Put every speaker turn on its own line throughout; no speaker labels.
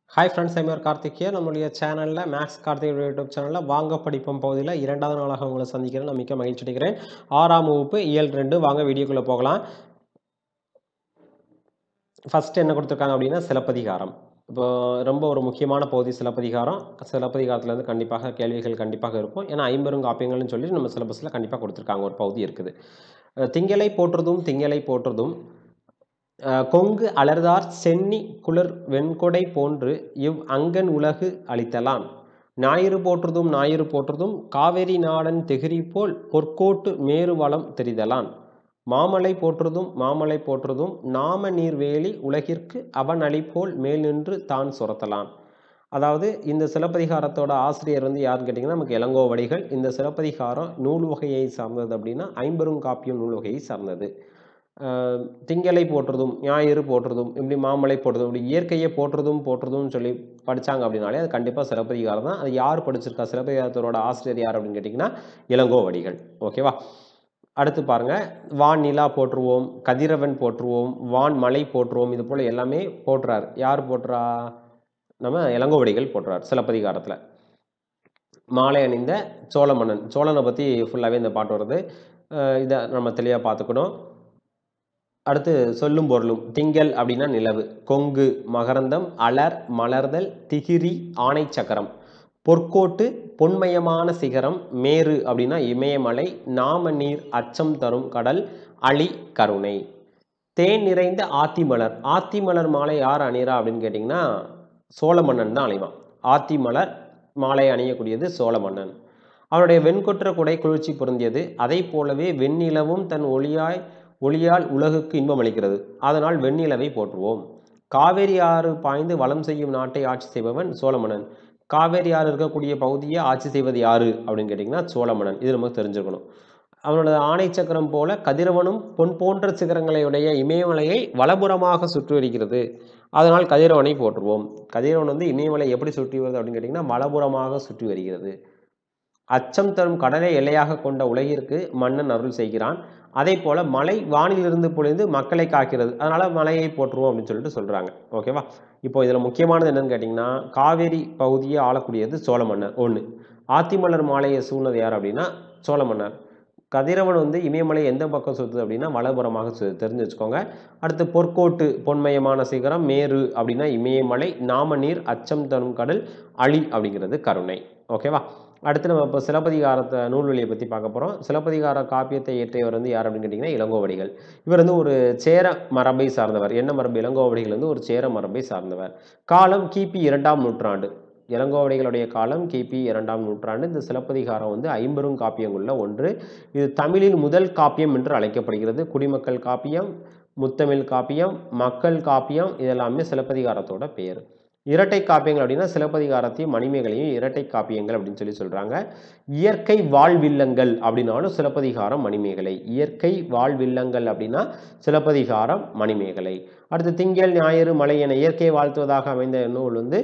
Hi friends I'm Karthik here. நம்மளுடைய சேனலில் maths Karthik YouTube சேனலில் வாங்க படிப்போம் பகுதியில் இரண்டாவது நாளாக உங்களை சந்திக்கிறேன் நான் மிக்க மகிழ்ச்சி அடைகிறேன் ஆறாம் வகுப்பு இயல் ரெண்டு வாங்க வீடியோக்குள்ளே போகலாம் ஃபஸ்ட்டு என்ன கொடுத்துருக்காங்க அப்படின்னா சிலப்பதிகாரம் இப்போ ரொம்ப ஒரு முக்கியமான பகுதி சிலப்பதிகாரம் சிலப்பதிகாரத்துலேருந்து கண்டிப்பாக கேள்விகள் கண்டிப்பாக இருக்கும் ஏன்னா ஐம்பெரும் காப்பியங்கள்னு சொல்லி நம்ம சிலபஸில் கண்டிப்பாக கொடுத்துருக்காங்க ஒரு பகுதி இருக்குது அஹ் திங்களை போற்றுதும் திங்களை போற்றுதும் அஹ் கொங்கு அலர்தார் சென்னி குளிர் வெண்கொடை போன்று இவ் அங்கன் உலகு அளித்தலான் ஞாயிறு போற்றுதும் ஞாயிறு போற்றுதும் காவேரி நாடன் திகிரி போல் பொற்கோட்டு மேரு வளம் தெரிதலான் மாமலை போற்றுதும் மாமலை போற்றுதும் நாம நீர்வேலி உலகிற்கு அவன் அளிப்போல் மேல் நின்று தான் சுரத்தலான் அதாவது இந்த சிலப்பதிகாரத்தோட ஆசிரியர் வந்து யாருன்னு கேட்டிங்கன்னா நமக்கு இளங்கோவடிகள் இந்த சிலப்பதிகாரம் நூல் வகையை சார்ந்தது அப்படின்னா ஐம்பெரும் காப்பியம் நூல் வகையை சார்ந்தது ஆஹ் திங்களை போற்றுதும் ஞாயிறு போற்றுதும் இப்படி மாமலை போற்றுதும் இப்படி இயற்கையை போற்றுதும் போற்றுதும் சொல்லி படிச்சாங்க அப்படின்னாலே அது கண்டிப்பாக சிலப்பதிகாரம் தான் அது யார் படிச்சிருக்கா சிலப்பதிகாரத்தோட ஆசிரியர் யார் அப்படின்னு கேட்டிங்கன்னா இளங்கோவடிகள் ஓகேவா அடுத்து பாருங்க வான் நிலா போற்றுவோம் கதிரவன் போற்றுவோம் வான் மலை போற்றுவோம் இது போல் எல்லாமே போற்றுறார் யார் போற்றுறா நம்ம இளங்கோவடிகள் போற்றுறார் சிலப்பதிகாரத்தில் மாலை அணிந்த சோழ மன்னன் சோழனை பற்றி ஃபுல்லாகவே இந்த பாட்டு வருது அஹ் இதை நம்ம தெளிவாக பார்த்துக்கணும் அடுத்து சொல்லும் பொருளும் திங்கள் அப்படின்னா நிலவு கொங்கு மகரந்தம் அலர் மலர்தல் திகிரி ஆணை சக்கரம் பொற்கோட்டு பொன்மயமான சிகரம் மேரு அப்படின்னா இமயமலை நாம நீர் அச்சம் தரும் கடல் அழி கருணை தேன் நிறைந்த ஆத்திமலர் ஆத்திமலர் மாலை யார் அணியறா அப்படின்னு கேட்டிங்கன்னா சோழ மன்னன் தான் அணிவான் ஆத்திமலர் மாலை அணியக்கூடியது சோழ மன்னன் அவனுடைய வெண்கொற்ற குடை குளிர்ச்சி பொருந்தியது அதை போலவே வெண்ணிலவும் தன் ஒளியாய் ஒளியால் உலகுக்கு இன்பம் அளிக்கிறது அதனால் வெண்ணிலவை போற்றுவோம் காவேரி ஆறு பாய்ந்து வளம் செய்யும் நாட்டை ஆட்சி செய்பவன் சோழமன்னன் காவேரி ஆறு இருக்கக்கூடிய பகுதியை ஆட்சி செய்வது யாரு அப்படின்னு கேட்டிங்கன்னா சோழமன்னன் இது நமக்கு தெரிஞ்சுக்கணும் அவனோட ஆணை சக்கரம் போல கதிரவனும் பொன் போன்ற சிகரங்களையுடைய இமயமலையை வலபுறமாக சுற்றி வருகிறது அதனால் கதிரவனை போற்றுவோம் கதிரவன் வந்து இமயமலை எப்படி சுற்றி வருது அப்படின்னு கேட்டிங்கன்னா வலபுறமாக சுற்றி வருகிறது அச்சம் தரும் கடலை எல்லையாக கொண்ட உலகிற்கு மன்னன் அருள் செய்கிறான் அதே போல மலை வானிலிருந்து பொழிந்து மக்களை காக்கிறது அதனால மலையை போற்றுவோம் அப்படின்னு சொல்லிட்டு சொல்றாங்க ஓகேவா இப்போ இதுல முக்கியமானது என்னன்னு கேட்டிங்கன்னா காவேரி பகுதியை ஆளக்கூடியது சோழ மன்னர் ஒன்று ஆத்திமலர் மாலையை சூழ்ந்தது யார் அப்படின்னா சோழ மன்னர் கதிரவன் வந்து இமயமலை எந்த பக்கம் சுற்றுது அப்படின்னா வலபுறமாக சு தெரிஞ்சு வச்சுக்கோங்க அடுத்து பொற்கோட்டு பொன்மயமான சிகரம் மேரு அப்படின்னா இமயமலை நாம நீர் அச்சம் தரும் கடல் அழி அப்படிங்கிறது கருணை ஓகேவா அடுத்து நம்ம இப்போ சிலப்பதிகாரத்தை நூல்வெளியை பற்றி பார்க்க போகிறோம் சிலப்பதிகார காப்பியத்தை இயற்றியவர் வந்து யார் அப்படின்னு கேட்டிங்கன்னா இளங்கோவடிகள் இவர் வந்து ஒரு சேர மரபை சார்ந்தவர் என்ன மரபு இளங்கோவடிகள் வந்து ஒரு சேர மரபை சார்ந்தவர் காலம் கிபி இரண்டாம் நூற்றாண்டு இளங்கோவடிகளுடைய காலம் கிபி இரண்டாம் நூற்றாண்டு இந்த சிலப்பதிகாரம் வந்து ஐம்பெரும் காப்பியங்குள்ள ஒன்று இது தமிழின் முதல் காப்பியம் என்று அழைக்கப்படுகிறது குடிமக்கள் காப்பியம் முத்தமிழ் காப்பியம் மக்கள் காப்பியம் இதெல்லாமே சிலப்பதிகாரத்தோட பெயர் இரட்டை காப்பியங்கள் அப்படின்னா சிலப்பதிகாரத்தையும் மணிமேகலையும் இரட்டை காப்பியங்கள் அப்படின்னு சொல்லி சொல்றாங்க இயற்கை வாழ்வில்லங்கள் அப்படின்னாலும் சிலப்பதிகாரம் மணிமேகலை இயற்கை வாழ்வில்லங்கள் அப்படின்னா சிலப்பதிகாரம் மணிமேகலை அடுத்து திங்கள் ஞாயிறு மலை என இயற்கையை வாழ்த்துவதாக அமைந்த நூல் வந்து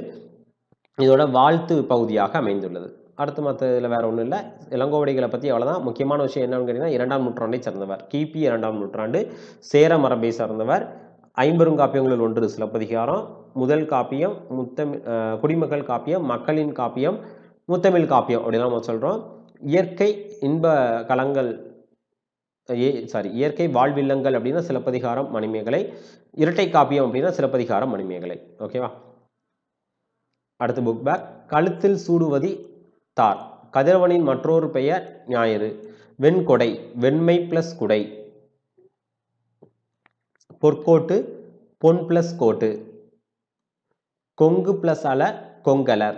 இதோட வாழ்த்து பகுதியாக அமைந்துள்ளது அடுத்து மற்ற இதில் வேற ஒன்றும் இல்லை இளங்கோவடிகளை பற்றி அவ்வளோதான் முக்கியமான விஷயம் என்னன்னு கேட்டிங்கன்னா இரண்டாம் நூற்றாண்டை சார்ந்தவர் கிபி இரண்டாம் நூற்றாண்டு சேர மரபை சார்ந்தவர் ஐம்பெருங்காப்பியங்களில் ஒன்று சிலப்பதிகாரம் முதல் காப்பியம் முத்தமிழ் அஹ் குடிமக்கள் காப்பியம் மக்களின் காப்பியம் முத்தமிழ் காப்பியம் அப்படிலாம் நம்ம சொல்கிறோம் இயற்கை இன்ப களங்கள் ஏ சாரி இயற்கை வாழ்வில்லங்கள் அப்படின்னா சிலப்பதிகாரம் மணிமேகலை இரட்டை காப்பியம் அப்படின்னா சிலப்பதிகாரம் மணிமேகலை ஓகேவா அடுத்து புக் பேக் கழுத்தில் சூடுவதி தார் கதிரவனின் மற்றொரு பெயர் ஞாயிறு வெண்கொடை வெண்மை பிளஸ் குடை பொற்கோட்டு பொன் பிளஸ் கோட்டு கொங்கு பிளஸ் அலர் கொங்கலர்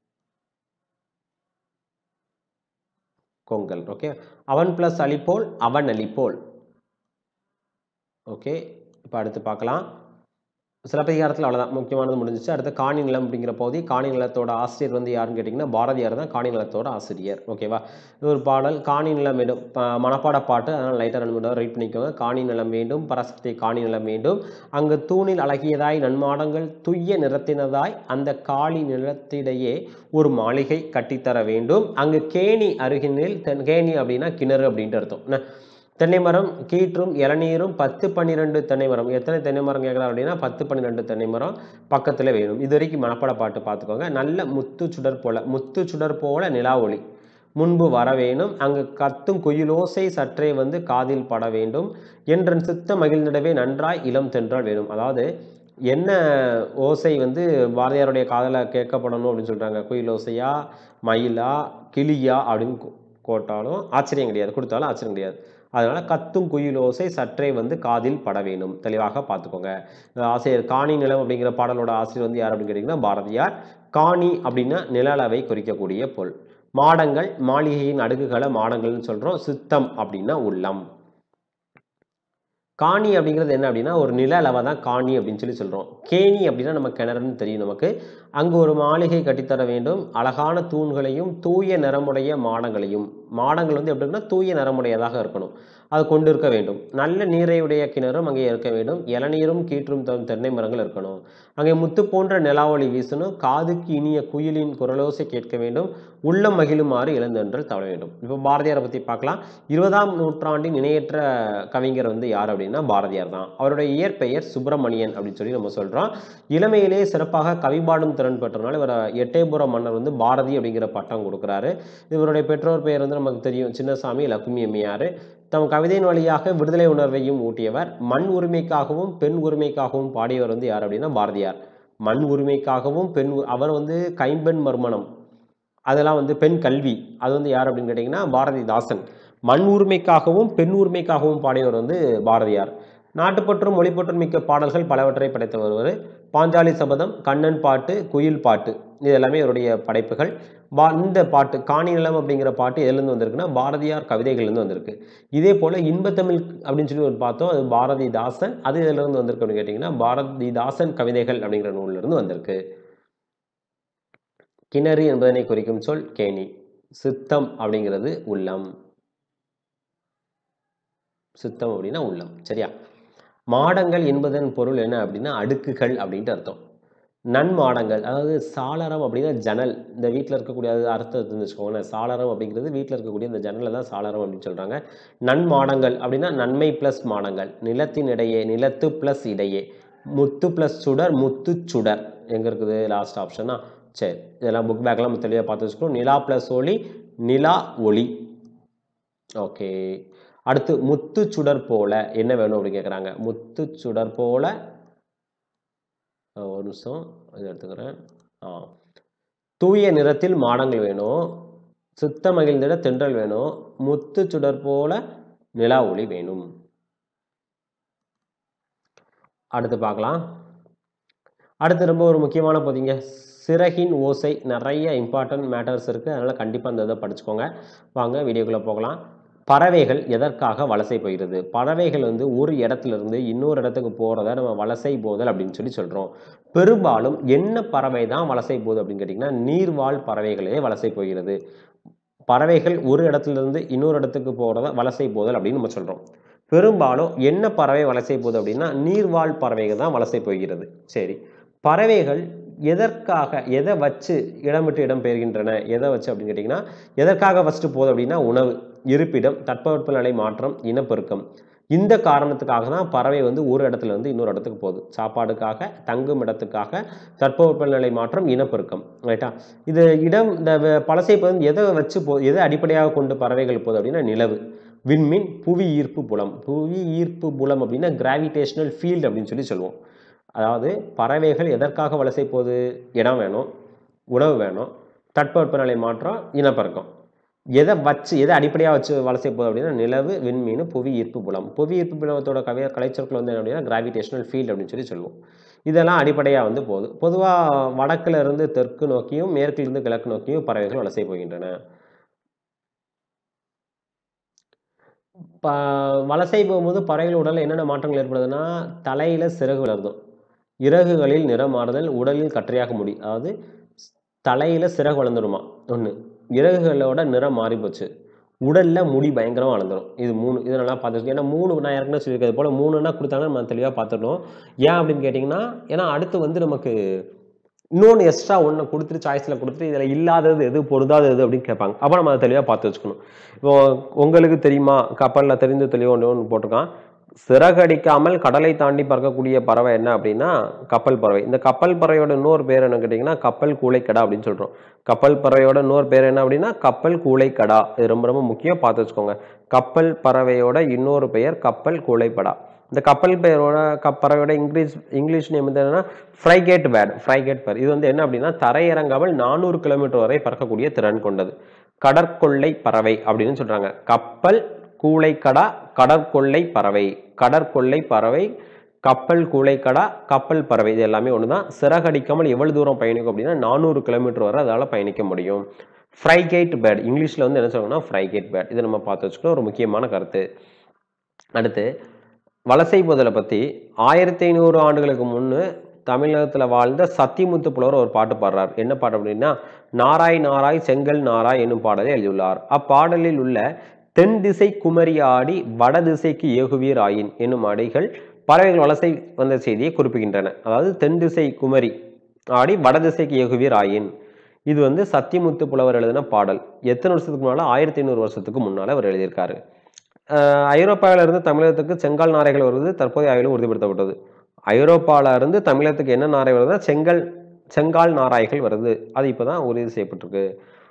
கொங்கல் ஓகே அவன் பிளஸ் அலிப்போல் அவன் அலிப்போல் ஓகே இப்போ அடுத்து பார்க்கலாம் சிலப்பதிகாரத்தில் அவ்வளோதான் முக்கியமானது முடிஞ்சிச்சு அடுத்து காணி நிலம் அப்படிங்கிற பகுதி காணி நிலத்தோட ஆசிரியர் வந்து யாருன்னு கேட்டிங்கன்னா பாரதியார் தான் காணி நிலத்தோட ஆசிரியர் ஓகேவா இது ஒரு பாடல் காணி நிலம் வேண்டும் ப- மனப்பாட பாட்டு அதனால் லைட்டாக ரெண்டு மூணு ரைட் பண்ணிக்கோங்க காணி நிலம் வேண்டும் பராசக்தி காணி நிலம் வேண்டும் அங்கு தூணில் அழகியதாய் நன்மாடங்கள் துய்ய நிறத்தினதாய் அந்த காளி நிலத்திடையே ஒரு மாளிகை கட்டித்தர வேண்டும் அங்கு கேணி அருகினில் தென் கேணி அப்படின்னா கிணறு அப்படின்ட்டு அர்த்தம் என்ன? தென்னை மரம் கீற்றும் இளநீரும் பத்து பன்னிரெண்டு தென்னை மரம் எத்தனை தென்னை மரம் கேட்குறாரு அப்படின்னா பத்து பன்னிரெண்டு தென்னை மரம் பக்கத்தில் வேணும் இது வரைக்கும் மனப்பாட பாட்டு பார்த்துக்கோங்க நல்ல முத்து சுடர் போல முத்து சுடர் போல நிலா ஒளி முன்பு வர வேணும் அங்கு கத்தும் குயிலோசை சற்றே வந்து காதில் பட வேண்டும் என்றன் சித்த மகிழ்ந்திடவே நன்றாய் இளம் தென்றால் வேணும் அதாவது என்ன ஓசை வந்து பாரதியாருடைய காதல கேட்கப்படணும் அப்படின்னு சொல்றாங்க குயில் ஓசையா மயிலா கிளியா அப்படின்னு கோ- கோட்டாலும் ஆச்சரியம் கிடையாது கொடுத்தாலும் ஆச்சரியம் கிடையாது அதனால கத்தும் குயில் ஓசை சற்றே வந்து காதில் பட வேணும் தெளிவாக பார்த்துக்கோங்க அஹ் ஆசிரியர் காணி நிலம் அப்படிங்கிற பாடலோட ஆசிரியர் வந்து யார் அப்படின்னு கேட்டிங்கன்னா பாரதியார் காணி அப்படின்னா நில அளவை குறிக்கக்கூடிய பொருள் மாடங்கள் மாளிகையின் அடுக்குகளை மாடங்கள்னு சொல்றோம் சித்தம் அப்படின்னா உள்ளம் காணி அப்படிங்கிறது என்ன அப்படின்னா ஒரு நில அளவை தான் காணி அப்படின்னு சொல்லி சொல்கிறோம் கேணி அப்படின்னா நம்ம கிணறுன்னு தெரியும் நமக்கு அங்கு ஒரு மாளிகை கட்டித்தர வேண்டும் அழகான தூண்களையும் தூய நிறமுடைய மாடங்களையும் மாடங்கள் வந்து எப்படி இருக்குன்னா தூய நிறமுடையதாக இருக்கணும் அது கொண்டு இருக்க வேண்டும் நல்ல நீரையுடைய கிணறும் அங்கே இருக்க வேண்டும் இளநீரும் கீற்றும் தரும் தென்னை மரங்கள் இருக்கணும் அங்கே முத்து போன்ற நிலாவொளி வீசணும் காதுக்கு இனிய குயிலின் குரலோசை கேட்க வேண்டும் உள்ளம் மகிழுமாறு இளந்தென்றல் தவழ வேண்டும் இப்போ பாரதியாரை பற்றி பார்க்கலாம் இருபதாம் நூற்றாண்டின் இணையற்ற கவிஞர் வந்து யார் அப்படின்னா பாரதியார் தான் அவருடைய இயற்பெயர் சுப்பிரமணியன் அப்படின்னு சொல்லி நம்ம சொல்கிறோம் இளமையிலே சிறப்பாக கவிபாடும் திறன் பெற்றனால இவரை எட்டயபுர மன்னர் வந்து பாரதி அப்படிங்கிற பட்டம் கொடுக்குறாரு இவருடைய பெற்றோர் பெயர் வந்து நமக்கு தெரியும் சின்னசாமி லக்குமி அம்மையார் தம் கவிதையின் வழியாக விடுதலை உணர்வையும் ஊட்டியவர் மண் உரிமைக்காகவும் பெண் உரிமைக்காகவும் பாடியவர் வந்து யார் அப்படின்னா பாரதியார் மண் உரிமைக்காகவும் பெண் உ- அவர் வந்து கைம்பெண் மறுமணம் அதெல்லாம் வந்து பெண் கல்வி அது வந்து யார் அப்படின்னு கேட்டிங்கன்னா பாரதிதாசன் மண் உரிமைக்காகவும் பெண் உரிமைக்காகவும் பாடியவர் வந்து பாரதியார் நாட்டுப்பற்றும் மொழிப்பற்றும் மிக்க பாடல்கள் பலவற்றை படைத்து வருவர் பாஞ்சாலி சபதம் கண்ணன் பாட்டு குயில் பாட்டு இது எல்லாமே இவருடைய படைப்புகள் பா இந்த பாட்டு காணி நிலம் அப்படிங்கிற பாட்டு எதுலேருந்து வந்திருக்குன்னா பாரதியார் கவிதைகள்லேருந்து வந்திருக்கு இதே போல் இன்பத்தமிழ் அப்படின்னு சொல்லி ஒரு பார்த்தோம் அது பாரதிதாசன் அது எதுலேருந்து வந்திருக்கு அப்படின்னு கேட்டிங்கன்னா பாரதிதாசன் கவிதைகள் அப்படிங்கிற நூல்லேருந்து வந்திருக்கு கிணறு என்பதனை குறிக்கும் சொல் கேணி சித்தம் அப்படிங்கிறது உள்ளம் சித்தம் அப்படின்னா உள்ளம் சரியா மாடங்கள் என்பதன் பொருள் என்ன அப்படின்னா அடுக்குகள் அப்படின்ட்டு அர்த்தம் நன்மாடங்கள் அதாவது சாளரம் அப்படின்னா ஜன்னல் இந்த வீட்டில் இருக்கக்கூடிய அது அர்த்தத்தை வச்சுக்கோங்களேன் சாளரம் அப்படிங்கிறது வீட்டில் இருக்கக்கூடிய இந்த ஜன்னலை தான் சாளரம் அப்படின்னு சொல்கிறாங்க நன்மாடங்கள் அப்படின்னா நன்மை ப்ளஸ் மாடங்கள் நிலத்தின் இடையே நிலத்து ப்ளஸ் இடையே முத்து ப்ளஸ் சுடர் முத்து சுடர் எங்கே இருக்குது லாஸ்ட் ஆப்ஷனா சரி இதெல்லாம் புக் பேக்லாம் நம்ம தெளிவாக பார்த்து வச்சுக்கணும் நிலா ப்ளஸ் ஒளி நிலா ஒளி ஓகே அடுத்து முத்து சுடர் போல என்ன வேணும் அப்படின்னு கேட்குறாங்க முத்து சுடர் போல அஹ் ஒரு நிமிஷம் இது எடுத்துக்கிறேன் ஆ தூய நிறத்தில் மாடங்கள் வேணும் சுத்த மகிழ்ந்திட தென்றல் வேணும் முத்து சுடர் போல நிலா ஒளி வேணும் அடுத்து பார்க்கலாம் அடுத்து ரொம்ப ஒரு முக்கியமான பதிங்க சிறகின் ஓசை நிறைய இம்பார்ட்டன்ட் மேட்டர்ஸ் இருக்குது அதனால் கண்டிப்பாக அந்த இதை படிச்சுக்கோங்க வாங்க வீடியோக்குள்ளே போகலாம் பறவைகள் எதற்காக வலசை போகிறது பறவைகள் வந்து ஒரு இடத்துல இருந்து இன்னொரு இடத்துக்கு போகிறத நம்ம வலசை போதல் அப்படின்னு சொல்லி சொல்கிறோம் பெரும்பாலும் என்ன பறவை தான் வலசை போகுது அப்படின்னு கேட்டிங்கன்னா நீர்வாழ் பறவைகளே வலசை போகிறது பறவைகள் ஒரு இடத்துல இருந்து இன்னொரு இடத்துக்கு போகிறத வலசை போதல் அப்படின்னு நம்ம சொல்கிறோம் பெரும்பாலும் என்ன பறவை வலசை போகுது அப்படின்னா நீர்வாழ் பறவைகள் தான் வலசை போகிறது சரி பறவைகள் எதற்காக எதை வச்சு இடம் விட்டு இடம் பெறுகின்றன எதை வச்சு அப்படின்னு கேட்டிங்கன்னா எதற்காக ஃபஸ்ட்டு போகுது அப்படின்னா உணவு இருப்பிடம் தட்பவெப்பநிலை மாற்றம் இனப்பெருக்கம் இந்த காரணத்துக்காக தான் பறவை வந்து ஒரு இடத்துல இருந்து இன்னொரு இடத்துக்கு போகுது சாப்பாடுக்காக தங்கும் இடத்துக்காக தட்பவெப்பநிலை மாற்றம் இனப்பெருக்கம் ரைட்டா இது இடம் இந்த வ- பலசை வந்து எதை வச்சு போ எதை அடிப்படையாக கொண்டு பறவைகள் போகுது அப்படின்னா நிலவு விண்மீன் புவி ஈர்ப்பு புலம் புவி ஈர்ப்பு புலம் அப்படின்னா கிராவிடேஷனல் ஃபீல்டு அப்படின்னு சொல்லி சொல்லுவோம் அதாவது பறவைகள் எதற்காக வலசை போகுது இடம் வேணும் உணவு வேணும் தட்பவெப்பநிலை மாற்றம் இனப்பெருக்கம் எதை வச்சு எதை அடிப்படையாக வச்சு வலசை போகுது அப்படின்னா நிலவு விண்மீன் புவி ஈர்ப்பு புலம் புவி ஈர்ப்பு புலத்தோட கவிய கலைச்சொற்கள் வந்து என்ன அப்படின்னா கிராவிடேஷனல் ஃபீல்டு அப்படின்னு சொல்லி சொல்லுவோம் இதெல்லாம் அடிப்படையாக வந்து போகுது பொதுவாக வடக்குல இருந்து தெற்கு நோக்கியும் மேற்கிலிருந்து கிழக்கு நோக்கியும் பறவைகள் வலசை போகின்றன ப வலசை போகும்போது பறவைகள் உடலில் என்னென்ன மாற்றங்கள் ஏற்படுதுன்னா தலையில் சிறகு வளருதும் இறகுகளில் நிறம் மாறுதல் உடலில் கற்றையாக முடி அதாவது தலையில் சிறகு வளர்ந்துருமா ஒன்று இறகுகளோட நிறம் மாறி போச்சு உடலில் முடி பயங்கரமாக வளர்ந்துரும் இது மூணு இது நல்லா பார்த்துருக்கு ஏன்னா மூணு நான் ஏற்கனவே சொல்லியிருக்கிறது போல் மூணுன்னா கொடுத்தாங்கன்னா நம்ம தெளிவாக பார்த்துடணும் ஏன் அப்படின்னு கேட்டிங்கன்னா ஏன்னா அடுத்து வந்து நமக்கு இன்னொன்று எக்ஸ்ட்ரா ஒன்று கொடுத்துட்டு சாய்ஸில் கொடுத்துட்டு இதில் இல்லாதது எது பொருந்தாதது எது அப்படின்னு கேட்பாங்க அப்போ நம்ம அதை தெளிவாக பார்த்து வச்சுக்கணும் இப்போ உங்களுக்கு தெரியுமா கப்பலில் தெரிந்து தெளிவாக ஒன்று ஒன்று போட்டிருக்கான் சிறகடிக்காமல் கடலை தாண்டி பறக்கக்கூடிய பறவை என்ன அப்படின்னா கப்பல் பறவை இந்த கப்பல் பறவையோட இன்னொரு பேர் என்ன கேட்டிங்கன்னா கப்பல் கூளைக்கடா அப்படின்னு சொல்கிறோம் கப்பல் பறவையோட இன்னொரு பேர் என்ன அப்படின்னா கப்பல் கூளைக்கடா இது ரொம்ப ரொம்ப முக்கியம் பார்த்து வச்சுக்கோங்க கப்பல் பறவையோட இன்னொரு பெயர் கப்பல் கூளைப்படா இந்த கப்பல் பெயரோட கப்பறவையோட இங்கிலீஷ் இங்கிலீஷ் நேம் வந்து என்னன்னா ஃப்ரைகேட் பேட் ஃப்ரைகேட் பேர் இது வந்து என்ன அப்படின்னா தரையிறங்காமல் நானூறு கிலோமீட்டர் வரை பறக்கக்கூடிய திறன் கொண்டது கடற்கொள்ளை பறவை அப்படின்னு சொல்றாங்க கப்பல் கூளைக்கடா கடற்கொள்ளை பறவை கடற்கொள்ளை பறவை கப்பல் கூளைக்கடா கப்பல் பறவை இது எல்லாமே ஒன்று தான் சிறகடிக்காமல் எவ்வளவு தூரம் பயணிக்கும் அப்படின்னா நானூறு கிலோமீட்டர் வரை அதால் பயணிக்க முடியும் ஃப்ரைகேட் பேட் இங்கிலீஷில் வந்து என்ன சொல்லுவாங்கன்னா ஃப்ரைகேட் பேட் இதை நம்ம பார்த்து வச்சுக்கணும் ஒரு முக்கியமான கருத்து அடுத்து வலசை முதலை பற்றி ஆயிரத்தி ஐநூறு ஆண்டுகளுக்கு முன்னு தமிழகத்தில் வாழ்ந்த சத்தியமுத்து புலவர் ஒரு பாட்டு பாடுறார் என்ன பாட்டு அப்படின்னா நாராய் நாராய் செங்கல் நாராய் என்னும் பாடலை எழுதியுள்ளார் அப்பாடலில் உள்ள தென் திசை குமரி ஆடி வட திசைக்கு ஏகுவீர் ஆயின் என்னும் அடிகள் பறவைகள் வலசை வந்த செய்தியை குறிப்பிக்கின்றன அதாவது தென் திசை குமரி ஆடி வட திசைக்கு ஏகுவீர் ஆயின் இது வந்து சத்தியமுத்து புலவர் எழுதின பாடல் எத்தனை வருஷத்துக்கு முன்னால் ஆயிரத்தி ஐநூறு வருஷத்துக்கு முன்னால் அவர் எழுதியிருக்காரு அஹ் ஐரோப்பாவில இருந்து தமிழகத்துக்கு செங்கால் நாரைகள் வருவது தற்போதைய ஆய்வில் உறுதிப்படுத்தப்பட்டது ஐரோப்பால இருந்து தமிழகத்துக்கு என்ன நாரை வருதுன்னா செங்கல் செங்கால் நாராய்கள் வருது அது இப்பதான் உறுதி செய்யப்பட்டிருக்கு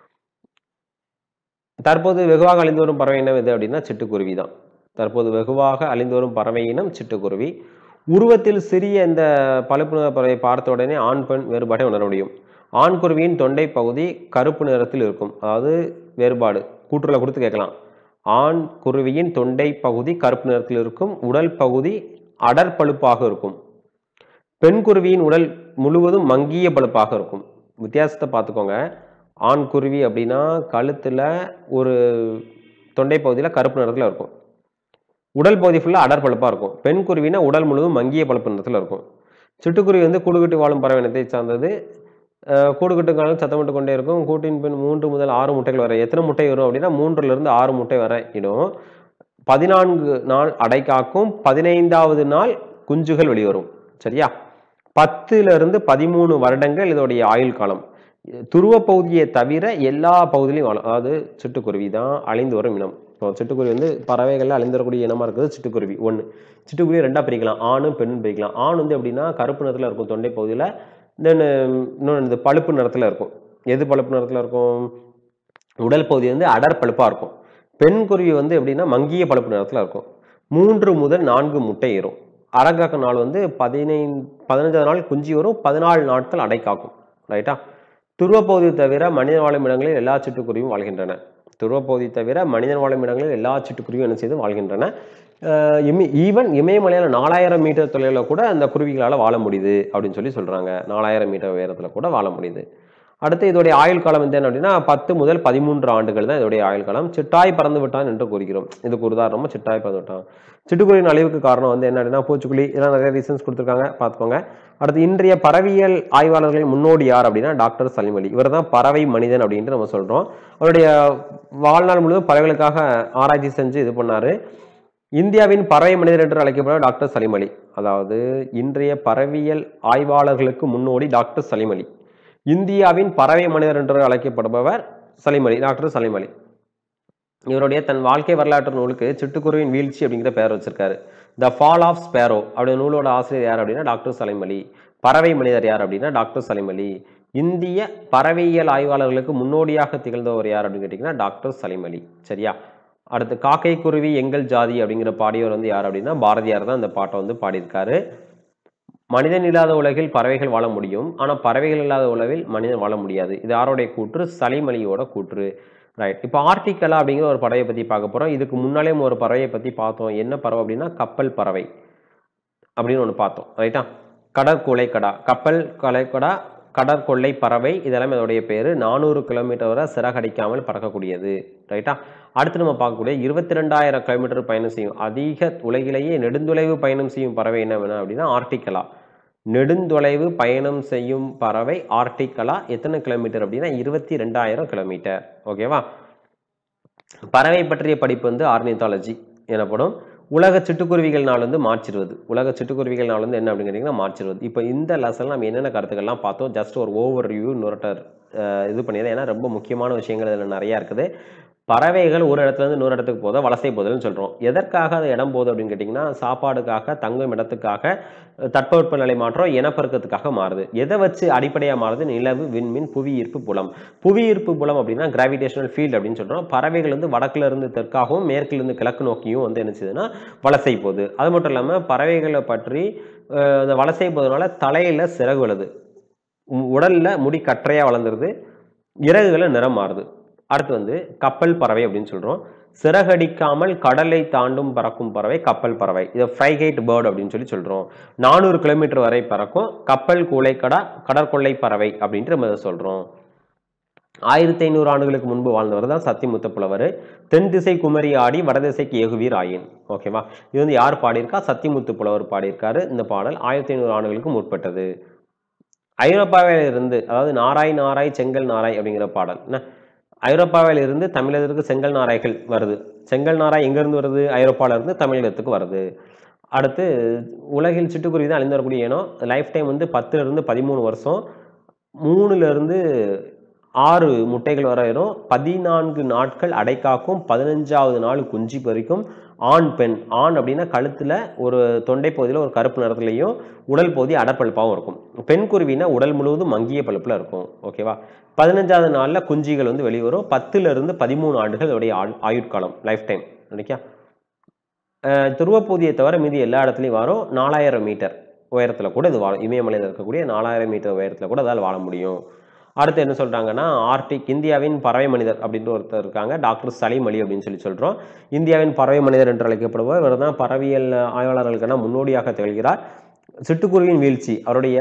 தற்போது வெகுவாக அழிந்து வரும் பறவை இனம் எது அப்படின்னா சிட்டுக்குருவி தான் தற்போது வெகுவாக அழிந்து வரும் பறவை இனம் சிட்டுக்குருவி உருவத்தில் சிறிய இந்த பழுப்பு நிற பறவை பார்த்த உடனே ஆண் பெண் வேறுபாட்டை உணர முடியும் ஆண் குருவியின் தொண்டை பகுதி கருப்பு நிறத்தில் இருக்கும் அதாவது வேறுபாடு கூற்றுல கொடுத்து கேட்கலாம் ஆண் குருவியின் தொண்டை பகுதி கருப்பு நிறத்தில் இருக்கும் உடல் பகுதி அடர் பழுப்பாக இருக்கும் பெண் குருவியின் உடல் முழுவதும் மங்கிய பழுப்பாக இருக்கும் வித்தியாசத்தை பார்த்துக்கோங்க ஆண் குருவி அப்படின்னா கழுத்தில் ஒரு தொண்டை பகுதியில் கருப்பு நிறத்தில் இருக்கும் உடல் பகுதி ஃபுல்லாக அடர் பழுப்பாக இருக்கும் பெண் குருவினா உடல் முழுவதும் மங்கிய பழுப்பு நிறத்தில் இருக்கும் சிட்டுக்குருவி வந்து கூடுகட்டு வாழும் பறவை இனத்தை சார்ந்தது அஹ் கூடுகட்டு காலம் சத்தமிட்டு கொண்டே இருக்கும் கூட்டின் பின் மூன்று முதல் ஆறு முட்டைகள் வரை எத்தனை முட்டை வரும் அப்படின்னா மூன்றுல இருந்து ஆறு முட்டை வரை இடும் பதினான்கு நாள் அடை காக்கும் பதினைந்தாவது நாள் குஞ்சுகள் வெளிவரும் சரியா பத்துல இருந்து பதிமூணு வருடங்கள் இதோடைய ஆயுள் காலம் துருவ பகுதியை தவிர எல்லா பகுதியிலையும் வாழும் அதாவது சிட்டுக்குருவி தான் அழிந்து வரும் இனம் இப்போ சிட்டுக்குருவி வந்து பறவைகள்ல அழிந்து வரக்கூடிய இனமா இருக்கிறது சிட்டுக்குருவி ஒன்று சிட்டுக்குருவி ரெண்டா பிரிக்கலாம் ஆணும் பெண்ணும் பிரிக்கலாம் ஆண் வந்து எப்படின்னா கருப்பு நிறத்துல இருக்கும் தொண்டை பகுதியில் தென் இன்னொன்று இந்த பழுப்பு நிறத்துல இருக்கும் எது பழுப்பு நிறத்துல இருக்கும் உடல் பகுதி வந்து அடர் பழுப்பா இருக்கும் பெண் குருவி வந்து எப்படின்னா மங்கிய பழுப்பு நிறத்துல இருக்கும் மூன்று முதல் நான்கு முட்டை ஏறும் அரங்காக்க நாள் வந்து பதினைந்து பதினஞ்சாவது நாள் குஞ்சு வரும் பதினாலு நாட்கள் அடை காக்கும் ரைட்டா துருவப்பகுதி தவிர மனிதன் வாழும் இடங்களில் எல்லா சிட்டுக்குருவியும் வாழ்கின்றன துருவப்பகுதி தவிர மனிதன் வாழும் இடங்களில் எல்லா சிட்டுக்குருவியும் என்ன செய்து வாழ்கின்றன ஈவன் இமயமலையில நாலாயிரம் மீட்டர் தொலைவில் கூட அந்த குருவிகளால் வாழ முடியுது அப்படின்னு சொல்லி சொல்றாங்க நாலாயிரம் மீட்டர் உயரத்தில் கூட வாழ முடியுது அடுத்து இதோடைய ஆயுள் காலம் வந்து என்ன அப்படின்னா பத்து முதல் பதிமூன்று ஆண்டுகள் தான் இதோடைய ஆயுள் காலம் சிட்டாய் பறந்து விட்டான் என்று கூறுகிறோம் இதுக்கு ஒரு உதாரணமா சிட்டாய் பறந்து விட்டான் சிட்டுக்குருவின் அழிவுக்கு காரணம் வந்து என்ன அப்படின்னா பூச்சிக்குழி இதெல்லாம் நிறைய ரீசன்ஸ் கொடுத்துருக்காங்க பார்த்துக்கோங்க அடுத்து இன்றைய பறவையியல் ஆய்வாளர்களின் முன்னோடி யார் அப்படின்னா டாக்டர் சலீம் அலி இவர் தான் பறவை மனிதன் அப்படின்ட்டு நம்ம சொல்றோம் அவருடைய வாழ்நாள் முழுவதும் பறவைகளுக்காக ஆராய்ச்சி செஞ்சு இது பண்ணாரு இந்தியாவின் பறவை மனிதர் என்று அழைக்கப்படுற டாக்டர் சலீம் அலி அதாவது இன்றைய பறவையியல் ஆய்வாளர்களுக்கு முன்னோடி டாக்டர் சலீம் அலி இந்தியாவின் பறவை மனிதர் என்று அழைக்கப்படுபவர் சலீம் அலி டாக்டர் சலீம் அலி இவருடைய தன் வாழ்க்கை வரலாற்று நூலுக்கு சிட்டுக்குருவின் வீழ்ச்சி அப்படிங்கிற பெயர் வச்சிருக்காரு த ஃபால் ஆஃப் ஸ்பேரோ அப்படி நூலோட ஆசிரியர் யார் அப்படின்னா டாக்டர் சலீம் அலி பறவை மனிதர் யார் அப்படின்னா டாக்டர் சலீம் அலி இந்திய பறவையியல் ஆய்வாளர்களுக்கு முன்னோடியாக திகழ்ந்தவர் யார் அப்படின்னு கேட்டிங்கன்னா டாக்டர் சலீம் அலி சரியா அடுத்து காக்கை குருவி எங்கள் ஜாதி அப்படிங்கிற பாடியவர் வந்து யார் அப்படின்னா பாரதியார் தான் இந்த பாட்டை வந்து பாடியிருக்காரு மனிதன் இல்லாத உலகில் பறவைகள் வாழ முடியும் ஆனால் பறவைகள் இல்லாத உலகில் மனிதன் வாழ முடியாது இது யாருடைய கூற்று சலீம் அலியோட கூற்று ரைட் இப்போ ஆர்டிகலா அப்படிங்கிற ஒரு பறவையை பற்றி பார்க்க போகிறோம் இதுக்கு முன்னாலே ஒரு பறவையை பற்றி பார்த்தோம் என்ன பறவை அப்படின்னா கப்பல் பறவை அப்படின்னு ஒன்று பார்த்தோம் ரைட்டா கடற்கொலைக்கடா கப்பல் கொலைக்கடா கடற்கொள்ளை பறவை இதெல்லாம் இதோடைய பேர் நானூறு கிலோமீட்டர் வரை சிறகடிக்காமல் பறக்கக்கூடியது ரைட்டா அடுத்து நம்ம பார்க்கக்கூடிய இருபத்தி ரெண்டாயிரம் கிலோமீட்டர் பயணம் செய்யும் அதிக உலகிலேயே நெடுந்தொலைவு பயணம் செய்யும் பறவை என்ன வேணும் அப்படின்னா ஆர்டிகலா நெடுந்தொலைவு பயணம் செய்யும் பறவை ஆர்டிகலா எத்தனை கிலோமீட்டர் அப்படின்னா இருபத்தி ரெண்டாயிரம் கிலோமீட்டர் ஓகேவா பறவை பற்றிய படிப்பு வந்து ஆர்னித்தாலஜி எனப்படும் உலக சிட்டுக்குருவிகள் நாள் வந்து மார்ச் இருபது உலக சிட்டுக்குருவிகள் நாள் வந்து என்ன அப்படின்னு கேட்டிங்கன்னா மார்ச் இருபது இப்போ இந்த லெசனில் நம்ம என்னென்ன கருத்துக்கள்லாம் பார்த்தோம் ஜஸ்ட் ஒரு ஓவர் ரிவ்யூ நுரட்டர் இது பண்ணியது ஏன்னா ரொம்ப முக்கியமான விஷயங்கள் இதில் நிறையா இருக்குது பறவைகள் ஒரு இடத்துல இருந்து இன்னொரு இடத்துக்கு போதோ வலசை போதல்னு சொல்கிறோம் எதற்காக அது இடம் போகுது அப்படின்னு கேட்டிங்கன்னா சாப்பாடுக்காக தங்கும் இடத்துக்காக தட்பவெப்ப நிலை மாற்றம் இனப்பெருக்கத்துக்காக மாறுது எதை வச்சு அடிப்படையாக மாறுது நிலவு விண்மீன் புவி ஈர்ப்பு புலம் புவி ஈர்ப்பு புலம் அப்படின்னா கிராவிடேஷனல் ஃபீல்டு அப்படின்னு சொல்கிறோம் பறவைகள் வந்து வடக்குல இருந்து தெற்காகவும் மேற்குல இருந்து கிழக்கு நோக்கியும் வந்து என்ன செய்யுதுன்னா வலசை போகுது அது மட்டும் இல்லாமல் பறவைகளை பற்றி அஹ், அந்த வலசை போவதனால தலையில் சிறகு விழுது உம், உடல்ல முடி கற்றையாக வளர்ந்துருது இறகுகளை நிறம் மாறுது அடுத்து வந்து கப்பல் பறவை அப்படின்னு சொல்கிறோம் சிறகடிக்காமல் கடலை தாண்டும் பறக்கும் பறவை கப்பல் பறவை இதை ஃப்ரைகைட் பேர்ட் அப்படின்னு சொல்லி சொல்கிறோம் நானூறு கிலோமீட்டர் வரை பறக்கும் கப்பல் கூளைக்கடா கடற்கொள்ளை பறவை அப்படின்ட்டு நம்ம இதை சொல்கிறோம் ஆயிரத்தி ஐநூறு ஆண்டுகளுக்கு முன்பு வாழ்ந்தவர் தான் சத்தியமுத்த புலவர் தென் திசை குமரி ஆடி வடதிசைக்கு ஏகுவீர் ஆயின் ஓகேவா இது வந்து யார் பாடியிருக்கா சத்தியமுத்து புலவர் பாடியிருக்காரு இந்த பாடல் ஆயிரத்தி ஐநூறு ஆண்டுகளுக்கு முற்பட்டது ஐரோப்பாவில் இருந்து அதாவது நாராய் நாராய் செங்கல் நாராய் அப்படிங்கிற பாடல் என்ன ஐரோப்பாவில் இருந்து தமிழகத்திற்கு செங்கல் நாராய்கள் வருது செங்கல் நாராய் எங்கேருந்து வருது ஐரோப்பாவில் இருந்து தமிழகத்துக்கு வருது அடுத்து உலகில் சிட்டுக்குருவி தான் அழிந்து வரக்கூடிய இனம் லைஃப் டைம் வந்து பத்துல இருந்து பதிமூணு வருஷம் மூணுல இருந்து ஆறு முட்டைகள் வரையிலும் பதினான்கு நாட்கள் அடைக்காக்கும் பதினஞ்சாவது நாள் குஞ்சு பறிக்கும் ஆண் பெண் ஆண் அப்படின்னா கழுத்தில் ஒரு தொண்டை பகுதியில் ஒரு கருப்பு நிறத்துலையும் உடல் பகுதி அடப்பழுப்பாகவும் இருக்கும் பெண் குருவினா உடல் முழுவதும் மங்கிய பழுப்பில் இருக்கும் ஓகேவா பதினஞ்சாவது நாளில் குஞ்சுகள் வந்து வெளியே வரும் பத்துல இருந்து பதிமூணு ஆண்டுகள் இதோடைய ஆள் ஆயுட்காலம் லைஃப் டைம் நினைக்கா துருவப்பகுதியை தவிர மீதி எல்லா இடத்துலையும் வரும் நாலாயிரம் மீட்டர் உயரத்தில் கூட இது வாழும் இமயமலையில் இருக்கக்கூடிய நாலாயிரம் மீட்டர் உயரத்தில் கூட அதால் வாழ முடியும் அடுத்து என்ன சொல்கிறாங்கன்னா ஆர்டிக் இந்தியாவின் பறவை மனிதர் அப்படின்ட்டு ஒருத்தர் இருக்காங்க டாக்டர் சலீம் அலி அப்படின்னு சொல்லி சொல்கிறோம் இந்தியாவின் பறவை மனிதர் என்று அழைக்கப்படுபவர் இவர் தான் பறவையியல் ஆய்வாளர்களுக்கான முன்னோடியாக திகழ்கிறார் சிட்டுக்குருவியின் வீழ்ச்சி அவருடைய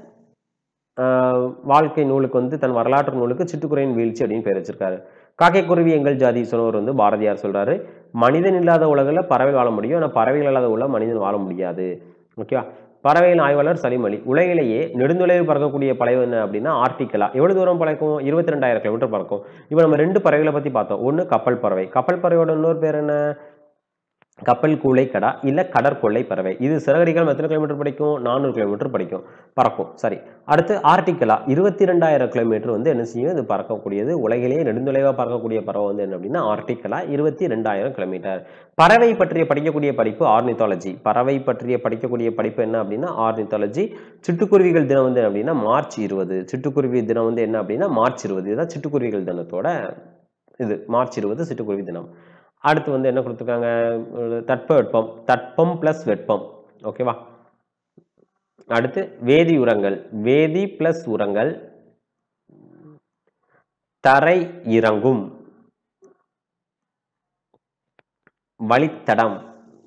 ஆஹ், வாழ்க்கை நூலுக்கு வந்து தன் வரலாற்று நூலுக்கு சிட்டுக்குருவியின் வீழ்ச்சி அப்படின்னு பேர் வச்சிருக்காரு காக்கைக்குருவி எங்கள் ஜாதி சொன்னவர் வந்து பாரதியார் சொல்றாரு மனிதன் இல்லாத உலகில் பறவை வாழ முடியும் ஆனால் பறவைகள் இல்லாத உலக மனிதன் வாழ முடியாது ஓகேவா பறவையின் ஆய்வாளர் சலீம் அலி உலகிலேயே நெடுந்தொலைவு பறக்கக்கூடிய பறவை என்ன அப்படின்னா ஆர்டிகலா எவ்வளவு தூரம் பறக்கும் இருபத்தி ரெண்டாயிரம் கிலோமீட்டர் பறக்கும் இப்போ நம்ம ரெண்டு பறவைகளை பற்றி பார்த்தோம் ஒன்று கப்பல் பறவை கப்பல் பறவையோட இன்னொரு பேர் என்ன கப்பல் கூளை கடா இல்லை கடற்கொள்ளை பறவை இது சிறகடிக்காமல் எத்தனை கிலோமீட்டர் படிக்கும் நானூறு கிலோமீட்டர் படிக்கும் பறக்கும் சரி அடுத்து ஆர்டிகலா இருபத்தி ரெண்டாயிரம் கிலோமீட்டர் வந்து என்ன செய்யும் இது பறக்கக்கூடியது உலகிலேயே நெடுந்தொலைவாக பறக்கக்கூடிய பறவை வந்து என்ன அப்படின்னா ஆர்டிகலா இருபத்தி ரெண்டாயிரம் கிலோமீட்டர் பறவை பற்றிய படிக்கக்கூடிய படிப்பு ஆர்னித்தாலஜி பறவை பற்றிய படிக்கக்கூடிய படிப்பு என்ன அப்படின்னா ஆர்னித்தாலஜி சிட்டுக்குருவிகள் தினம் வந்து என்ன அப்படின்னா மார்ச் இருபது சிட்டுக்குருவி தினம் வந்து என்ன அப்படின்னா மார்ச் இருபது இதுதான் சிட்டுக்குருவிகள் தினத்தோட இது மார்ச் இருபது சிட்டுக்குருவி தினம் அடுத்து வந்து என்ன கொடுத்துருக்காங்க ஒரு தட்பவெப்பம் தட்பம் ப்ளஸ் வெப்பம் ஓகேவா அடுத்து வேதி உரங்கள் வேதி ப்ளஸ் உரங்கள் தரை இறங்கும் வழித்தடம்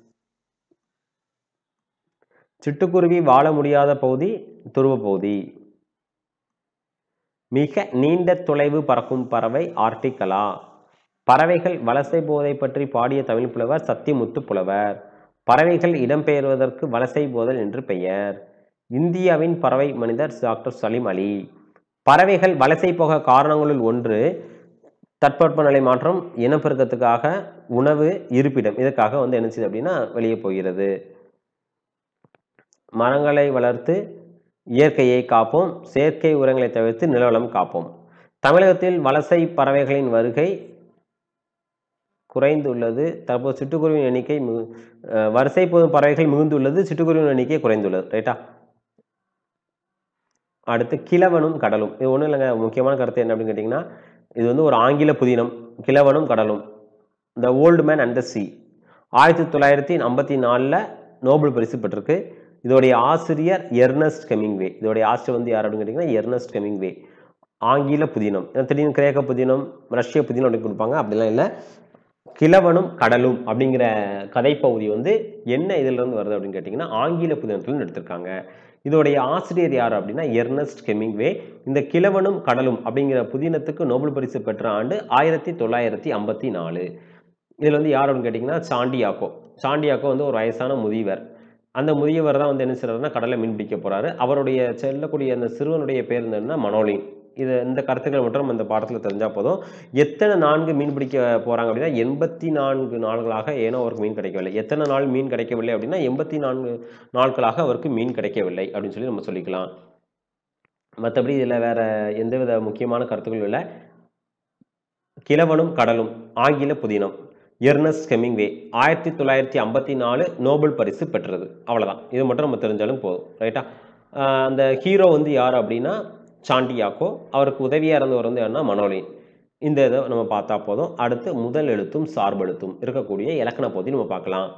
சிட்டுக்குருவி வாழ முடியாத பகுதி துருவ பகுதி மிக நீண்ட தொலைவு பறக்கும் பறவை ஆர்டிகலா பறவைகள் வலசை போதை பற்றி பாடிய தமிழ் புலவர் சத்தியமுத்து புலவர் பறவைகள் இடம்பெயர்வதற்கு வலசை போதல் என்று பெயர் இந்தியாவின் பறவை மனிதர் டாக்டர் சலீம் அலி பறவைகள் வலசை போக காரணங்களுள் ஒன்று தட்பவெப்பநிலை மாற்றம் இனப்பெருக்கத்துக்காக உணவு இருப்பிடம் இதுக்காக வந்து என்ன செய்யுது அப்படின்னா வெளியே போகிறது மரங்களை வளர்த்து இயற்கையை காப்போம் செயற்கை உரங்களை தவிர்த்து நிலவளம் காப்போம் தமிழகத்தில் வலசை பறவைகளின் வருகை குறைந்துள்ளது தற்போது சிட்டுக்குருவின் எண்ணிக்கை மிகு அஹ் வரிசை போதும் பறவைகள் மிகுந்துள்ளது சிட்டுக்குருவின் எண்ணிக்கை குறைந்துள்ளது ரைட்டா அடுத்து கிழவனும் கடலும் இது ஒன்றும் இல்லைங்க முக்கியமான கருத்து என்ன அப்படின்னு கேட்டிங்கன்னா இது வந்து ஒரு ஆங்கில புதினம் கிழவனும் கடலும் the old man and the sea ஆயிரத்தி தொள்ளாயிரத்தி ஐம்பத்தி நாலில் நோபல் பரிசு பெற்றிருக்கு இதோடைய ஆசிரியர் எர்னஸ்ட் கெமிங்வே இதோடைய ஆசிரியர் வந்து யார் அப்படின்னு கேட்டிங்கன்னா எர்னஸ்ட் கெமிங்வே ஆங்கில புதினம் ஏன்னா திடீர்னு கிரேக்க புதினம் ரஷ்ய புதினம் அப்படின்னு கொடுப்பாங்க அப்படிலாம் இல்லை கிழவனும் கடலும் அப்படிங்கிற கதைப்பகுதி வந்து என்ன இதுல இருந்து வருது அப்படின்னு கேட்டிங்கன்னா ஆங்கில புதினத்துல எடுத்திருக்காங்க இதோடைய ஆசிரியர் யார் அப்படின்னா எர்னஸ்ட் கெமிங்வே இந்த கிழவனும் கடலும் அப்படிங்கிற புதினத்துக்கு நோபல் பரிசு பெற்ற ஆண்டு ஆயிரத்தி தொள்ளாயிரத்தி ஐம்பத்தி நாலு இதில் வந்து யார் அப்படின்னு கேட்டிங்கன்னா சாண்டியாக்கோ சாண்டியாக்கோ வந்து ஒரு வயசான முதியவர் அந்த முதியவர் தான் வந்து என்ன செய்றாருன்னா கடலை மீன் பிடிக்க போறாரு அவருடைய செல்லக்கூடிய அந்த சிறுவனுடைய பேர் என்னன்னா மனோலின் இது இந்த கருத்துக்கள் மட்டும் இந்த பாடத்தில் தெரிஞ்சால் போதும் எத்தனை நான்கு மீன் பிடிக்க போகிறாங்க அப்படின்னா எண்பத்தி நான்கு நாள்களாக ஏனோ அவருக்கு மீன் கிடைக்கவில்லை எத்தனை நாள் மீன் கிடைக்கவில்லை அப்படின்னா எண்பத்தி நான்கு நாட்களாக அவருக்கு மீன் கிடைக்கவில்லை அப்படின்னு சொல்லி நம்ம சொல்லிக்கலாம் மற்றபடி இதில் வேற எந்தவித முக்கியமான கருத்துக்களும் இல்லை கிழவனும் கடலும் ஆங்கில புதினம் எர்னஸ்ட் ஹெமிங்வே ஆயிரத்தி தொள்ளாயிரத்தி ஐம்பத்தி நாலு நோபல் பரிசு பெற்றது அவ்வளோதான் இது மட்டும் நம்ம தெரிஞ்சாலும் போதும் ரைட்டா ஆஹ் அந்த ஹீரோ வந்து யார் அப்படின்னா சாண்டியாக்கோ அவருக்கு உதவியாக இருந்தவர் வந்து யாருன்னா மனோலின் இந்த இதை நம்ம பார்த்தா போதும் அடுத்து முதல் எழுத்தும் சார்பெழுத்தும் இருக்கக்கூடிய இலக்கண பகுதி நம்ம பார்க்கலாம்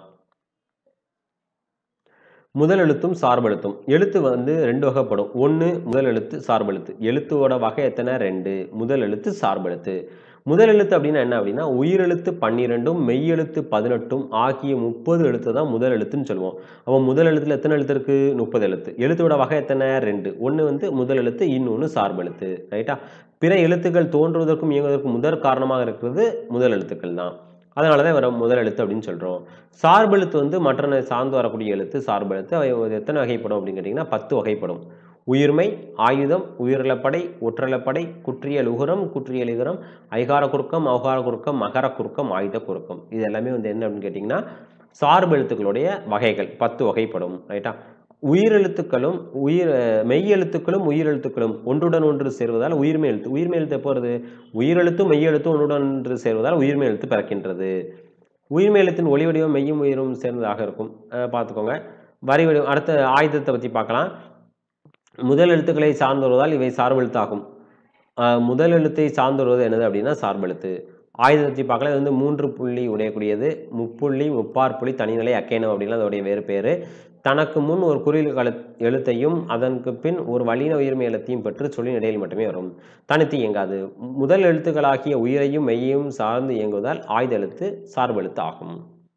முதல் எழுத்தும் சார்பெழுத்தும் எழுத்து வந்து ரெண்டு வகைப்படும் ஒன்று முதல் எழுத்து சார்பெழுத்து எழுத்தோட வகை எத்தனை ரெண்டு முதல் எழுத்து சார்பெழுத்து முதல் எழுத்து அப்படின்னா என்ன அப்படின்னா உயிரெழுத்து பன்னிரெண்டும் மெய்யெழுத்து பதினெட்டும் ஆகிய முப்பது எழுத்து தான் முதல் எழுத்துன்னு சொல்லுவோம் அப்போ முதல் எழுத்துல எத்தனை எழுத்து இருக்கு முப்பது எழுத்து எழுத்தோட வகை எத்தனை ரெண்டு ஒன்று வந்து முதல் எழுத்து இன்னொன்று சார்பெழுத்து ரைட்டா பிற எழுத்துக்கள் தோன்றுவதற்கும் இயங்குவதற்கும் முதற் காரணமாக இருக்கிறது முதல் எழுத்துக்கள் தான் அதனால தான் வர முதல் எழுத்து அப்படின்னு சொல்கிறோம் சார்பெழுத்து வந்து மற்ற சார்ந்து வரக்கூடிய எழுத்து சார்பெழுத்து அவை ஒரு எத்தனை வகைப்படும் அப்படின்னு கேட்டிங்கன்னா பத்து வகைப்படும் உயிர்மை ஆயுதம் உயிரிழப்படை ஒற்றலப்படை குற்றியல் உகரம் குற்றியல் இகரம் ஐகார குறுக்கம் அவகார குறுக்கம் மகர குறுக்கம் ஆயுத குறுக்கம் இது எல்லாமே வந்து என்ன அப்படின்னு கேட்டிங்கன்னா சார்பெழுத்துக்களுடைய வகைகள் பத்து வகைப்படும் ரைட்டா உயிரெழுத்துக்களும் உயிர் மெய்யெழுத்துக்களும் உயிரெழுத்துக்களும் ஒன்றுடன் ஒன்று சேர்வதால் உயிர்மை எழுத்து உயிர்மை எழுத்து எப்போ வருது உயிரெழுத்தும் மெய்யெழுத்தும் ஒன்றுடன் ஒன்று சேர்வதால் உயிர்மை எழுத்து பிறக்கின்றது உயிர்மை எழுத்தின் ஒளி வடிவம் மெய்யும் உயிரும் சேர்ந்ததாக இருக்கும் அஹ் பார்த்துக்கோங்க வரி வடிவம் அடுத்த ஆயுதத்தை பற்றி பார்க்கலாம் முதல் எழுத்துக்களை சார்ந்து வருவதால் இவை சார்பெழுத்தாகும் அஹ் முதல் எழுத்தை சார்ந்து வருவது என்னது அப்படின்னா சார்பெழுத்து ஆயுதத்தை பார்க்கலாம் இது வந்து மூன்று புள்ளி உடையக்கூடியது முப்புள்ளி முப்பார் புள்ளி தனிநிலை அக்கேனம் அப்படின்னா அதோடைய வேறு பேர் தனக்கு முன் ஒரு குறில் கழு எழுத்தையும் அதற்கு பின் ஒரு வலின உயிர்மை எழுத்தையும் பெற்று சொல்லின் இடையில் மட்டுமே வரும் தனித்து இயங்காது முதல் எழுத்துக்களாகிய உயிரையும் மெய்யையும் சார்ந்து இயங்குவதால் ஆயுத எழுத்து சார்பெழுத்து ஆகும்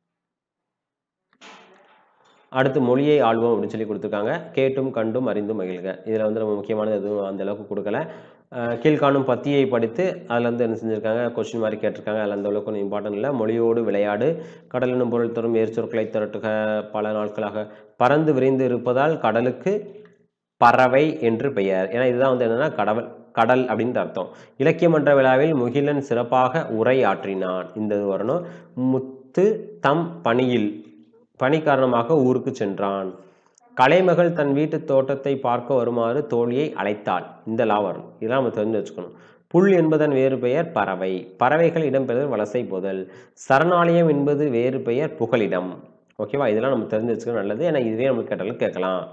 அடுத்து மொழியை ஆள்வோம் அப்படின்னு சொல்லி கொடுத்துருக்காங்க கேட்டும் கண்டும் அறிந்தும் மகிழ்க இதில் வந்து நம்ம முக்கியமானது எதுவும் அந்த அளவுக்கு கொடுக்கல அஹ் கீழ்காணும் பத்தியை படித்து அதில் வந்து என்ன செஞ்சுருக்காங்க கொஸ்டின் மாதிரி கேட்டிருக்காங்க அதில் அந்த அளவுக்கு ஒன்றும் இம்பார்ட்டன்ட் இல்லை மொழியோடு விளையாடு கடல் என்னும் பொருள் தரும் வேறு சொற்களை திரட்டுக பல நாட்களாக பறந்து விரைந்து இருப்பதால் கடலுக்கு பறவை என்று பெயர் ஏன்னா இதுதான் வந்து என்னன்னா கடவுள் கடல் அப்படின்ற அர்த்தம் இலக்கியமன்ற விழாவில் முகிலன் சிறப்பாக உரை ஆற்றினான் இந்த இது வரணும் முத்து தம் பணியில் பணி காரணமாக ஊருக்கு சென்றான் கலைமகள் தன் வீட்டு தோட்டத்தை பார்க்க வருமாறு தோழியை அழைத்தாள் இந்த லா வரும் இதெல்லாம் நம்ம தெரிஞ்சு வச்சுக்கணும் புல் என்பதன் வேறு பெயர் பறவை பறவைகள் இடம்பெறுவது வலசை போதல் சரணாலயம் என்பது வேறு பெயர் புகலிடம் ஓகேவா இதெல்லாம் நம்ம தெரிஞ்சு வச்சுக்கணும் நல்லது ஏன்னா இதுவே நமக்கு கேட்டாலும் கேட்கலாம்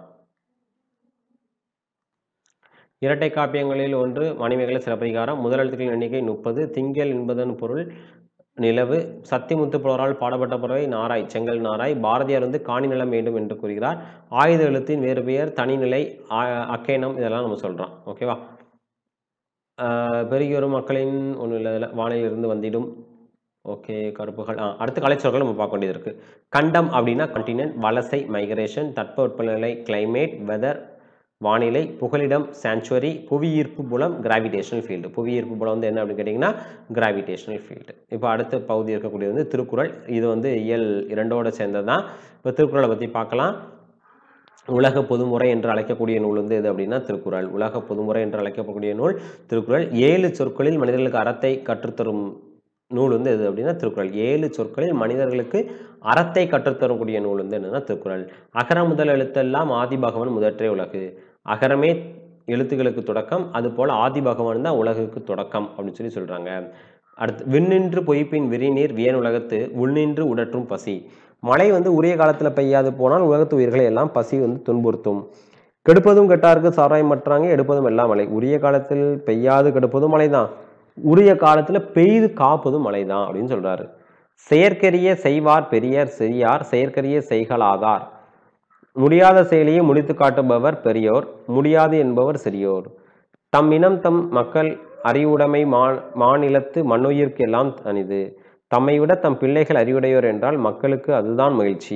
இரட்டை காப்பியங்களில் ஒன்று மணிமேகலை சிலப்பதிகாரம் முதல் எழுத்துக்களின் எண்ணிக்கை முப்பது திங்கள் என்பதன் பொருள் நிலவு சத்திமுத்து புலவரால் பாடப்பட்ட பறவை நாராய் செங்கல் நாராய் பாரதியார் வந்து காணி நிலம் வேண்டும் என்று கூறுகிறார் ஆயுத எழுத்தின் வேறு பெயர் தனிநிலை ஆ- அக்கேனம் இதெல்லாம் நம்ம சொல்கிறோம் ஓகேவா ஆஹ் பெருகிவரும் மக்களின் ஒன்றும் இல்லை இதில் வானிலிருந்து வந்திடும் ஓகே கருப்புகள் ஆ அடுத்த கலைச்சொற்கள் நம்ம பார்க்க வேண்டியது இருக்குது கண்டம் அப்படின்னா கண்டினென்ட் வலசை மைக்ரேஷன் தட்பவெப்பநிலை கிளைமேட் வெதர் வானிலை புகலிடம் சாங்சுவரி புவியீர்ப்பு புலம் கிராவிடேஷனல் ஃபீல்டு புவியீர்ப்பு புலம் வந்து என்ன அப்படின்னு கேட்டிங்கன்னா கிராவிடேஷனல் ஃபீல்டு இப்போ அடுத்த பகுதி இருக்கக்கூடியது வந்து திருக்குறள் இது வந்து இயல் இரண்டோட சேர்ந்தது தான் இப்போ திருக்குறளை பற்றி பார்க்கலாம் உலக பொதுமுறை என்று அழைக்கக்கூடிய நூல் வந்து எது அப்படின்னா திருக்குறள் உலக பொதுமுறை என்று அழைக்கக்கூடிய நூல் திருக்குறள் ஏழு சொற்களில் மனிதர்களுக்கு அறத்தை கற்றுத்தரும் நூல் வந்து எது அப்படின்னா திருக்குறள் ஏழு சொற்களில் மனிதர்களுக்கு அறத்தை கற்றுத்தரக்கூடிய நூல் வந்து என்னன்னா திருக்குறள் அகர முதல் எழுத்தெல்லாம் ஆதி பகவன் முதற்றே உலகு அகரமே எழுத்துக்களுக்கு தொடக்கம் அதுபோல் ஆதி பகவான் தான் உலகுக்கு தொடக்கம் அப்படின்னு சொல்லி சொல்றாங்க அடுத்து விண்ணின்று பொய்ப்பின் விரிநீர் வியன் உலகத்து உள்நின்று உடற்றும் பசி மழை வந்து உரிய காலத்தில் பெய்யாது போனால் உலகத்து உயிர்களை எல்லாம் பசி வந்து துன்புறுத்தும் கெடுப்பதும் கெட்டாருக்கு சாராயம் மற்றாங்க எடுப்பதும் எல்லாம் மழை உரிய காலத்தில் பெய்யாது கெடுப்பதும் மழை தான் உரிய காலத்தில் பெய்து காப்பதும் மழை தான் அப்படின்னு சொல்றாரு செயற்கரிய செய்வார் பெரியர் செய்யார் செயற்கரிய செய்களாதார் முடியாத செயலையே முடித்து காட்டுபவர் பெரியோர் முடியாது என்பவர் சிறியோர் தம் இனம் தம் மக்கள் அறிவுடைமை மா மாநிலத்து மண்ணுயிர்க்கு எல்லாம் தனிது தம்மை விட தம் பிள்ளைகள் அறிவுடையோர் என்றால் மக்களுக்கு அதுதான் மகிழ்ச்சி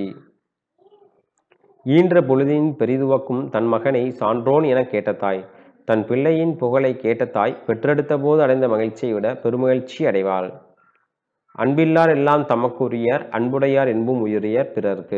ஈன்ற பொழுதின் பெரிதுவக்கும் தன் மகனை சான்றோன் என கேட்ட தாய் தன் பிள்ளையின் புகழை கேட்ட தாய் பெற்றெடுத்த போது அடைந்த மகிழ்ச்சியை விட பெருமகிழ்ச்சி அடைவாள் அன்பில்லார் எல்லாம் தமக்குரியர் அன்புடையார் என்பும் உயிரியர் பிறர்க்கு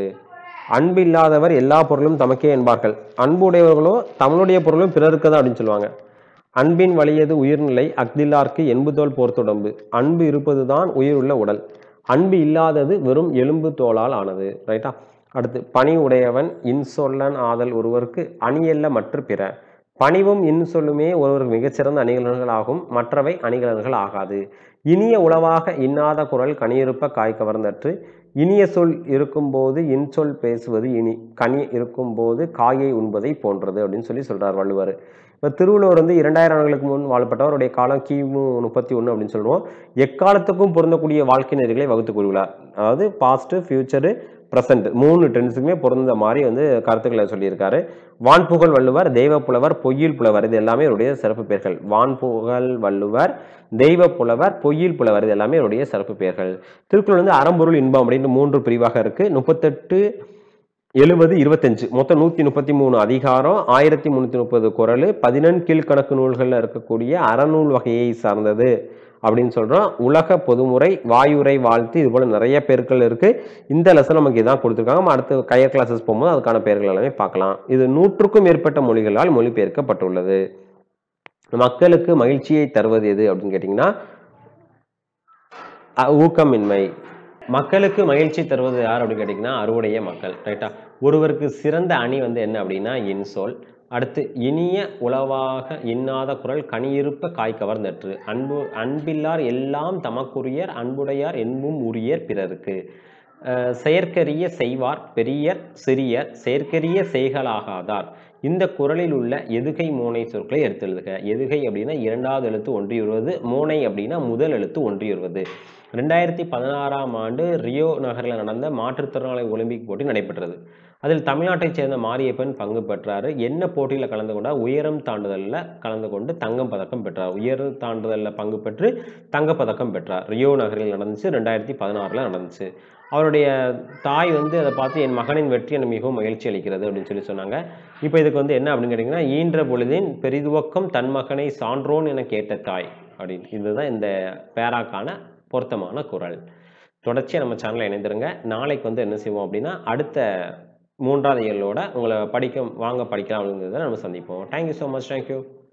அன்பில்லாதவர் எல்லா பொருளும் தமக்கே என்பார்கள் அன்புடையவர்களோ தம்முடைய பொருளும் பிறருக்கு தான் அப்படின்னு சொல்லுவாங்க அன்பின் வலியது உயிர்நிலை அக்தில்லார்க்கு என்புதோல் போர்த்துடம்பு அன்பு இருப்பதுதான் உயிர் உள்ள உடல் அன்பு இல்லாதது வெறும் எலும்பு தோலால் ஆனது ரைட்டா அடுத்து பணி உடையவன் இன்சொல்லன் ஆதல் ஒருவருக்கு அணியல்ல மற்ற பிற பணிவும் இன்சொல்லுமே ஒருவருக்கு மிகச்சிறந்த அணிகலன்கள் ஆகும் மற்றவை அணிகலன்கள் ஆகாது இனிய உளவாக இன்னாத குரல் கனியிருப்ப காய் கவர்ந்தற்று இனிய சொல் இருக்கும்போது இன்சொல் பேசுவது இனி கனி இருக்கும்போது காயை உண்பதை போன்றது அப்படின்னு சொல்லி சொல்றார் வள்ளுவர் இப்போ திருவள்ளுவர் வந்து இரண்டாயிரம் ஆண்டுகளுக்கு முன் வாழப்பட்டவர் அவருடைய காலம் கிமு முப்பத்தி ஒன்று அப்படின்னு சொல்லுவோம் எக்காலத்துக்கும் பொருந்தக்கூடிய வாழ்க்கை நெறிகளை வகுத்து கூறுகிறார் அதாவது பாஸ்ட் ஃபியூச்சரு ப்ரெசன்ட் மூணு டென்ஸுக்குமே பொருந்த மாதிரி வந்து கருத்துக்களை சொல்லியிருக்காரு வான்புகழ் வள்ளுவர் தெய்வ புலவர் பொய்யில் புலவர் இது எல்லாமே அவருடைய சிறப்பு பெயர்கள் வான்புகழ் வள்ளுவர் தெய்வ புலவர் பொய்யில் புலவர் இது எல்லாமே அவருடைய சிறப்பு பெயர்கள் திருக்குறள் வந்து அறம்பொருள் இன்பம் அப்படின்னு மூன்று பிரிவாக இருக்கு முப்பத்தெட்டு எழுபது இருபத்தஞ்சு மொத்தம் நூற்றி முப்பத்தி மூணு அதிகாரம் ஆயிரத்தி முந்நூற்றி முப்பது குரல் பதினெண் கீழ்கணக்கு நூல்களில் இருக்கக்கூடிய அறநூல் வகையை சார்ந்தது அப்படின்னு சொல்கிறோம் உலக பொதுமுறை வாயுரை வாழ்த்து இது போல் நிறைய பெயர்கள் இருக்குது இந்த லெசன் நமக்கு இதான் கொடுத்துருக்காங்க நம்ம அடுத்து கையர் கிளாஸஸ் போகும்போது அதுக்கான பெயர்கள் எல்லாமே பார்க்கலாம் இது நூற்றுக்கும் மேற்பட்ட மொழிகளால் மொழிபெயர்க்கப்பட்டுள்ளது மக்களுக்கு மகிழ்ச்சியை தருவது எது அப்படின்னு கேட்டிங்கன்னா அ- ஊக்கமின்மை மக்களுக்கு மகிழ்ச்சி தருவது யார் அப்படின்னு கேட்டிங்கன்னா அறுவடைய மக்கள் ரைட்டா ஒருவருக்கு சிறந்த அணி வந்து என்ன அப்படின்னா இன்சொல் அடுத்து இனிய உளவாக இன்னாத குரல் கனியிருப்ப காய் கவர்ந்தற்று அன்பு அன்பில்லார் எல்லாம் தமக்குரியர் அன்புடையார் என்பும் உரியர் பிறருக்கு அஹ் செயற்கரிய செய்வார் பெரியர் சிறியர் செயற்கரிய செய்களாகாதார் இந்த குறளில் உள்ள எதுகை மோனை சொற்களை எடுத்து எழுதுக எதுகை அப்படின்னா இரண்டாவது எழுத்து ஒன்றியுறுவது மோனை அப்படின்னா முதல் எழுத்து ஒன்றியுறுவது ரெண்டாயிரத்தி பதினாறாம் ஆண்டு ரியோ நகரில் நடந்த மாற்றுத்திறனாளி ஒலிம்பிக் போட்டி நடைபெற்றது அதில் தமிழ்நாட்டைச் சேர்ந்த மாரியப்பன் பங்கு பெற்றார் என்ன போட்டியில் கலந்து கொண்டார் உயரம் தாண்டுதலில் கலந்து கொண்டு தங்கம் பதக்கம் பெற்றார் உயரம் தாண்டுதலில் பங்கு பெற்று தங்கப்பதக்கம் பெற்றார் ரியோ நகரில் நடந்துச்சு ரெண்டாயிரத்தி பதினாறில் நடந்துச்சு அவருடைய தாய் வந்து அதை பார்த்து என் மகனின் வெற்றி எனக்கு மிகவும் மகிழ்ச்சி அளிக்கிறது அப்படின்னு சொல்லி சொன்னாங்க இப்போ இதுக்கு வந்து என்ன அப்படின்னு கேட்டிங்கன்னா ஈன்ற பொழுதின் பெரிதுவக்கம் தன் மகனை சான்றோன் என கேட்ட தாய் அப்படின்னு இதுதான் இந்த பேராக்கான பொருத்தமான குரல் தொடர்ச்சியாக நம்ம சேனலில் இணைந்திருங்க நாளைக்கு வந்து என்ன செய்வோம் அப்படின்னா அடுத்த மூன்றாவது இயலோட உங்களை படிக்க வாங்க படிக்கலாம் அப்படிங்கிறத நம்ம சந்திப்போம் தேங்க்யூ ஸோ மச் தேங்க்யூ